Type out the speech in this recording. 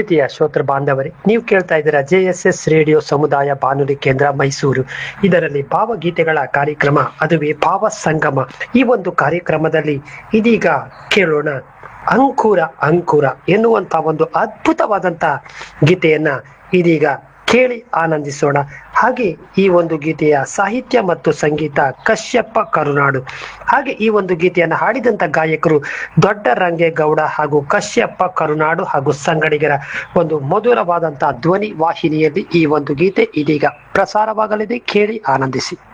ಪ್ರೀತಿಯ ಶ್ರೋತೃ ಬಾಂಧವರೇ ನೀವು ಕೇಳ್ತಾ ಇದ್ದೀರಾ ಜೆ ಎಸ್ ಎಸ್ ರೇಡಿಯೋ ಸಮುದಾಯ ಬಾನುಲಿ ಕೇಂದ್ರ ಮೈಸೂರು ಇದರಲ್ಲಿ ಭಾವಗೀತೆಗಳ ಕಾರ್ಯಕ್ರಮ ಅದುವೇ ಭಾವ ಸಂಗಮ ಈ ಒಂದು ಕಾರ್ಯಕ್ರಮದಲ್ಲಿ ಇದೀಗ ಕೇಳೋಣ ಅಂಕುರ ಅಂಕುರ ಎನ್ನುವಂತ ಒಂದು ಅದ್ಭುತವಾದಂತ ಗೀತೆಯನ್ನ ಇದೀಗ ಕೇಳಿ ಆನಂದಿಸೋಣ ಹಾಗೆ ಈ ಒಂದು ಗೀತೆಯ ಸಾಹಿತ್ಯ ಮತ್ತು ಸಂಗೀತ ಕಶ್ಯಪ ಕರುನಾಡು ಹಾಗೆ ಈ ಒಂದು ಗೀತೆಯನ್ನು ಹಾಡಿದಂತ ಗಾಯಕರು ದೊಡ್ಡ ರಂಗೇಗೌಡ ಹಾಗೂ ಕಶ್ಯಪ ಕರುನಾಡು ಹಾಗೂ ಸಂಗಡಿಗರ ಒಂದು ಮಧುರವಾದಂತಹ ಧ್ವನಿ ವಾಹಿನಿಯಲ್ಲಿ ಈ ಒಂದು ಗೀತೆ ಇದೀಗ ಪ್ರಸಾರವಾಗಲಿದೆ ಕೇಳಿ ಆನಂದಿಸಿ